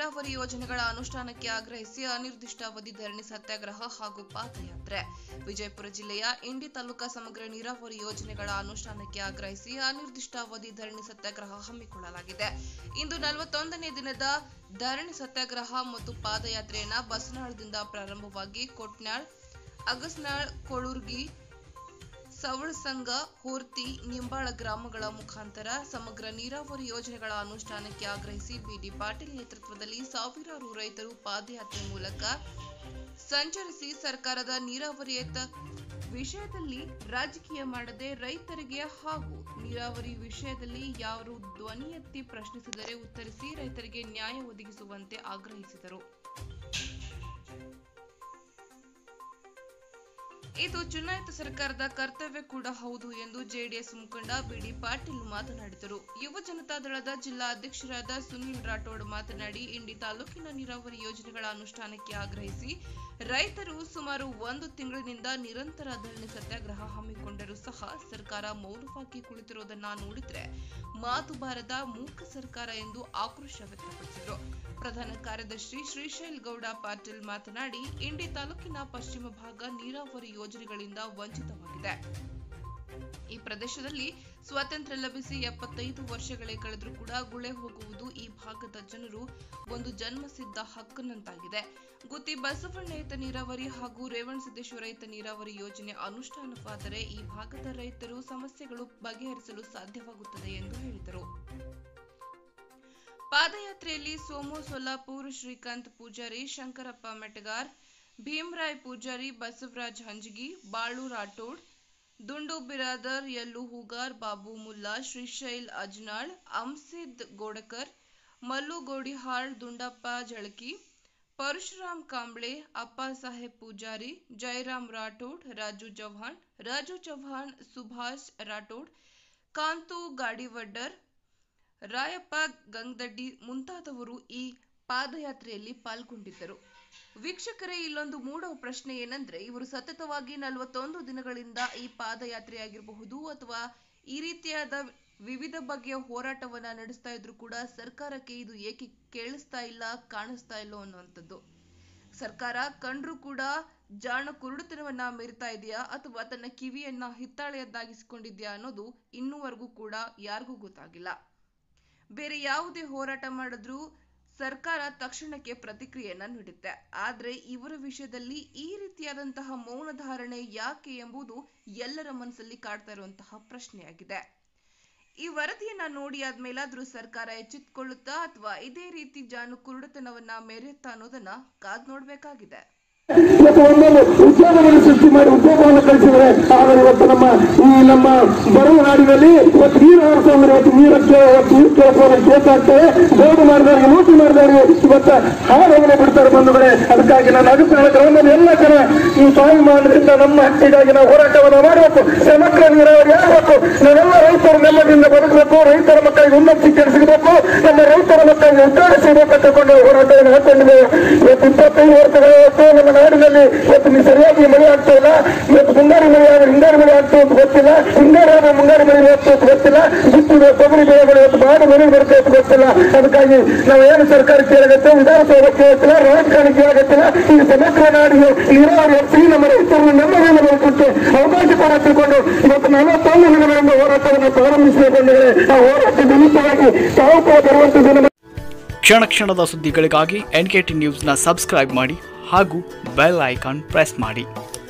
ನೀರಾವರಿ ಯೋಜನೆಗಳ ಅನುಷ್ಠಾನಕ್ಕೆ ಆಗ್ರಹಿಸಿ ಅನಿರ್ದಿಷ್ಟಾವಧಿ ಧರಣಿ ಸತ್ಯಾಗ್ರಹ ಹಾಗೂ ಪಾದಯಾತ್ರೆ ವಿಜಯಪುರ ಜಿಲ್ಲೆಯ ಇಂಡಿ ತಾಲೂಕಾ ಸಮಗ್ರ ನೀರಾವರಿ ಯೋಜನೆಗಳ ಅನುಷ್ಠಾನಕ್ಕೆ ಆಗ್ರಹಿಸಿ ಅನಿರ್ದಿಷ್ಟಾವಧಿ ಧರಣಿ ಸತ್ಯಾಗ್ರಹ ಹಮ್ಮಿಕೊಳ್ಳಲಾಗಿದೆ ಇಂದು ನಲವತ್ತೊಂದನೇ ದಿನದ ಧರಣಿ ಸತ್ಯಾಗ್ರಹ ಮತ್ತು ಪಾದಯಾತ್ರೆಯನ್ನ ಬಸನಾಳದಿಂದ ಪ್ರಾರಂಭವಾಗಿ ಕೊಟ್ನಾಳ್ ಅಗಸ್ನಾಳ್ ಕೊಳೂರ್ಗಿ ಸವಳಸಂಗ ಹೋರ್ತಿ ನಿಂಬಾಳ ಗ್ರಾಮಗಳ ಮುಖಾಂತರ ಸಮಗ್ರ ನೀರಾವರಿ ಯೋಜನೆಗಳ ಅನುಷ್ಠಾನಕ್ಕೆ ಆಗ್ರಹಿಸಿ ಬಿಡಿ ಪಾಟೀಲ್ ನೇತೃತ್ವದಲ್ಲಿ ಸಾವಿರಾರು ರೈತರು ಪಾದಯಾತ್ರೆ ಮೂಲಕ ಸಂಚರಿಸಿ ಸರ್ಕಾರದ ನೀರಾವರಿಯೇತ ವಿಷಯದಲ್ಲಿ ರಾಜಕೀಯ ಮಾಡದೆ ರೈತರಿಗೆ ಹಾಗೂ ನೀರಾವರಿ ವಿಷಯದಲ್ಲಿ ಯಾರು ಧ್ವನಿ ಎತ್ತಿ ಪ್ರಶ್ನಿಸಿದರೆ ಉತ್ತರಿಸಿ ರೈತರಿಗೆ ನ್ಯಾಯ ಒದಗಿಸುವಂತೆ ಆಗ್ರಹಿಸಿದರು ಇದು ಚುನಾಯಿತ ಸರ್ಕಾರದ ಕರ್ತವ್ಯ ಕೂಡ ಹೌದು ಎಂದು ಜೆಡಿಎಸ್ ಮುಖಂಡ ಬಿಡಿ ಪಾಟೀಲ್ ಮಾತನಾಡಿದರು ಯುವ ಜನತಾದಳದ ಜಿಲ್ಲಾ ಅಧ್ಯಕ್ಷರಾದ ಸುನಿಲ್ ರಾಠೋಡ್ ಮಾತನಾಡಿ ಇಂಡಿ ತಾಲೂಕಿನ ನೀರಾವರಿ ಯೋಜನೆಗಳ ಅನುಷ್ಠಾನಕ್ಕೆ ಆಗ್ರಹಿಸಿ ರೈತರು ಸುಮಾರು ಒಂದು ತಿಂಗಳಿನಿಂದ ನಿರಂತರ ಧರಣಿ ಸತ್ಯಾಗ್ರಹ ಹಮ್ಮಿಕೊಂಡರೂ ಸಹ ಸರ್ಕಾರ ಮೌನವಾಗಿ ಕುಳಿತಿರುವುದನ್ನ ನೋಡಿದ್ರೆ ಮಾತು ಬಾರದ ಮೂಕ ಸರ್ಕಾರ ಎಂದು ಆಕ್ರೋಶ ವ್ಯಕ್ತಪಡಿಸಿದರು ಪ್ರಧಾನ ಕಾರ್ಯದರ್ಶಿ ಶ್ರೀಶೈಲ್ ಗೌಡ ಪಾಟೀಲ್ ಮಾತನಾಡಿ ಇಂಡಿ ತಾಲೂಕಿನ ಪಶ್ಚಿಮ ಭಾಗ ನೀರಾವರಿ ಯೋಜನೆಗಳಿಂದ ವಂಚಿತವಾಗಿದೆ ಈ ಪ್ರದೇಶದಲ್ಲಿ ಸ್ವಾತಂತ್ರ್ಯ ಲಭಿಸಿ ಎಪ್ಪತ್ತೈದು ವರ್ಷಗಳೇ ಕಳೆದರೂ ಕೂಡ ಗುಳೆ ಹೋಗುವುದು ಈ ಭಾಗದ ಜನರು ಒಂದು ಜನ್ಮಸಿದ್ಧ ಹಕ್ಕನ್ನಂತಾಗಿದೆ ಗುತ್ತಿ ಬಸವಣ್ಣೇತ ನೀರಾವರಿ ಹಾಗೂ ರೇವಣಸಿದ್ದೇಶ್ವರೈತ ನೀರಾವರಿ ಯೋಜನೆ ಅನುಷ್ಠಾನವಾದರೆ ಈ ಭಾಗದ ರೈತರು ಸಮಸ್ಯೆಗಳು ಬಗೆಹರಿಸಲು ಸಾಧ್ಯವಾಗುತ್ತದೆ ಎಂದು ಹೇಳಿದರು ಪಾದಯಾತ್ರೆಯಲ್ಲಿ ಸೋಮು ಸೊಲ್ಲಾಪುರ್ ಶ್ರೀಕಾಂತ್ ಪೂಜಾರಿ ಶಂಕರಪ್ಪ ಮೆಟಗಾರ್ ಭೀಮರಾಯ್ ಪೂಜಾರಿ ಬಸವರಾಜ್ ಹಂಜಗಿ ಬಾಳು ರಾಠೋಡ್ ದುಂಡು ಬಿರಾದರ್ ಯಲ್ಲು ಹೂಗಾರ್ ಬಾಬು ಮುಲ್ಲಾ ಶ್ರೀಶೈಲ್ ಅಜ್ನಾಳ್ ಅಂಸಿದ್ ಗೋಡಕರ್ ಮಲ್ಲು ಗೋಡಿಹಾಳ್ ದುಂಡಪ್ಪ ಜಳಕಿ ಪರಶುರಾಮ್ ಕಾಂಬ್ಳೆ ಅಪ್ಪ ಸಾಹೇಬ್ ಪೂಜಾರಿ ಜಯರಾಮ್ ರಾಠೋಡ್ ರಾಜು ಚವ್ಹಾಣ್ ರಾಜು ಚವ್ಹಾಣ್ ಸುಭಾಷ್ ರಾಠೋಡ್ ಕಾಂತು ಗಾಡಿವಡ್ಡರ್ ರಾಯಪ್ಪ ಗಂಗದಡ್ಡಿ ಮುಂತಾದವರು ಈ ಪಾದಯಾತ್ರೆಯಲ್ಲಿ ಪಾಲ್ಗೊಂಡಿದ್ದರು ವೀಕ್ಷಕರೇ ಇಲ್ಲೊಂದು ಮೂಡೋ ಪ್ರಶ್ನೆ ಏನಂದ್ರೆ ಇವರು ಸತತವಾಗಿ ನಲವತ್ತೊಂದು ದಿನಗಳಿಂದ ಈ ಪಾದಯಾತ್ರೆಯಾಗಿರಬಹುದು ಅಥವಾ ಈ ರೀತಿಯಾದ ವಿವಿಧ ಬಗೆಯ ಹೋರಾಟವನ್ನ ನಡೆಸ್ತಾ ಇದ್ರು ಕೂಡ ಸರ್ಕಾರಕ್ಕೆ ಇದು ಏಕೆ ಕೇಳಿಸ್ತಾ ಇಲ್ಲ ಕಾಣಿಸ್ತಾ ಇಲ್ಲ ಅನ್ನುವಂಥದ್ದು ಸರ್ಕಾರ ಕಂಡ್ರು ಕೂಡ ಜಾಣ ಕುರುಡುತನವನ್ನ ಮೆರಿತಾ ಇದೆಯಾ ಅಥವಾ ತನ್ನ ಕಿವಿಯನ್ನ ಹಿತ್ತಾಳೆಯದ್ದಾಗಿಸಿಕೊಂಡಿದ್ಯಾ ಅನ್ನೋದು ಇನ್ನೂವರೆಗೂ ಕೂಡ ಯಾರಿಗೂ ಗೊತ್ತಾಗಿಲ್ಲ ಬೇರೆ ಯಾವುದೇ ಹೋರಾಟ ಮಾಡಿದ್ರೂ ಸರ್ಕಾರ ತಕ್ಷಣಕ್ಕೆ ಪ್ರತಿಕ್ರಿಯೆಯನ್ನ ನೀಡುತ್ತೆ ಆದ್ರೆ ಇವರ ವಿಷಯದಲ್ಲಿ ಈ ರೀತಿಯಾದಂತಹ ಮೌನ ಧಾರಣೆ ಯಾಕೆ ಎಂಬುದು ಎಲ್ಲರ ಮನಸ್ಸಲ್ಲಿ ಕಾಡ್ತಾ ಇರುವಂತಹ ಪ್ರಶ್ನೆಯಾಗಿದೆ ಈ ವರದಿಯನ್ನ ನೋಡಿ ಆದ್ಮೇಲಾದ್ರೂ ಸರ್ಕಾರ ಎಚ್ಚೆತ್ತುಕೊಳ್ಳುತ್ತಾ ಅಥವಾ ಇದೇ ರೀತಿ ಜಾನು ಕುರುಡುತನವನ್ನ ಮೆರೆಯುತ್ತಾ ಅನ್ನೋದನ್ನ ಕಾದ್ ನೋಡ್ಬೇಕಾಗಿದೆ ಇವತ್ತು ಒಂದೊಂದು ಉದ್ಯೋಗವನ್ನು ಸೃಷ್ಟಿ ಮಾಡಿ ಉದ್ಯೋಗವನ್ನು ಕಳಿಸಿದರೆ ಆದರೆ ಇವತ್ತು ನಮ್ಮ ಈ ನಮ್ಮ ಬರುವ ನಾಡಿನಲ್ಲಿ ಇವತ್ತು ನೀರು ಹಾರಿಸೋ ಅಂದ್ರೆ ಇವತ್ತು ನೀರಕ್ಕೆ ಇವತ್ತು ನೀರು ಕೇಳಿಸೋದು ಕೇಸ್ ಆಗ್ತದೆ ಬೋರ್ಡು ಮಾಡಿದವರಿಗೆ ಲೂಟಿ ಮಾಡಿದವರಿಗೆ ಇವತ್ತು ಹಾಡೋಗನೆ ಬಿಡ್ತಾರೆ ಬಂಧುಗಳೇ ಅದಕ್ಕಾಗಿ ನಾನು ಅಭಿಪ್ರಾಯ ಗ್ರಾಮದ ಎಲ್ಲ ಜನ ಈ ಸ್ವಾಭಿಮಾನದಿಂದ ನಮ್ಮ ಹಕ್ಕಿಗಾಗಿ ನಾವು ಹೋರಾಟವನ್ನು ಮಾಡಬೇಕು ಸಮಗ್ರ ನೀರಾವರಿ ಆಗಬೇಕು ನಾವೆಲ್ಲ ರೈತರು ನೆಮ್ಮದಿಯಿಂದ ಬದುಕಬೇಕು ರೈತರ ಮಕ್ಕಳಿಗೆ ಉನ್ನತ ಶಿಕ್ಷಣ ಸಿಗಬೇಕು ನಮ್ಮ ರೈತರ ಮಕ್ಕಳಿಗೆ ಉದ್ಯೋಗ ಸಿಗಬೇಕು ಅಂತ ಕೊಂಡು ಹೋರಾಟವನ್ನು ಹಾಕೊಂಡಿದ್ದೇವೆ ಇವತ್ತು ಇಪ್ಪತ್ತೈದು ವರ್ಷಗಳ ಇವತ್ತು ನಮ್ಮ ನಾಡಿನಲ್ಲಿ ಇವತ್ತು ನೀವು ಸರಿಯಾಗಿ ಮಳೆ ಆಗ್ತಾ ಇಲ್ಲ ಇವತ್ತು ಮುಂಗಾರು ಮಳೆ ಆದ್ರೆ ಹಿಂಗಾರು ಮಳೆ ಆಗ್ತಾ ಅಂತ ಗೊತ್ತಿಲ್ಲ ಹಿಂಗಾರು ಆದ್ರೆ ಮುಂಗಾರು ಮಳೆ ಆಗ್ತಾ ಅಂತ ಗೊತ್ತಿಲ್ಲ ಬಿತ್ತಿದ ತೊಗರಿ ಬೆಳೆಗಳು ಇವತ್ತು ಬಾಡಿ ಮಳೆ ಬರುತ್ತೆ ಅಂತ ಗೊತ್ತಿಲ್ಲ ಅದಕ್ಕಾಗಿ ನಾವು ಏನು ಸರ್ಕಾರ ಕೇಳಗತ್ತೆ ವಿಧಾನಸಭೆ ಕೇಳ್ತಿಲ್ಲ ರಾಜಕಾರಣ ಕೇಳಗತ್ತಿಲ್ಲ ಈ ಸಮಗ್ರ ನಾಡಿಗೆ ನೀರಾವರಿ ಹಚ್ಚಿ ನಮ್ಮ ರೈತರನ್ನು ನೆಮ್ಮದಿಯಿಂದ ಬದುಕುತ್ತೆ ಅವಕಾಶ ಕೂಡ ತಿಳ್ಕೊಂಡು ಇವತ್ತು ನಲವತ್ತೊಂದು ದಿನಗಳಿಂದ ಹೋರಾಟವನ್ನು ಪ್ರಾರಂಭಿಸಬೇಕೆಂದರೆ ಆ ಹೋರಾಟ ನಿಮಿತ್ತವಾಗಿ ತಾವು ಕೂಡ ಬರುವಂತ ದಿನ ಕ್ಷಣ ಕ್ಷಣದ ಸುದ್ದಿಗಳಿಗಾಗಿ ಎನ್ ಕೆ ಟಿ ನ್ಯೂಸ್ನ ಸಬ್ಸ್ಕ್ರೈಬ್ ಮಾಡಿ ಹಾಗೂ ಬೆಲ್ ಐಕಾನ್ ಪ್ರೆಸ್ ಮಾಡಿ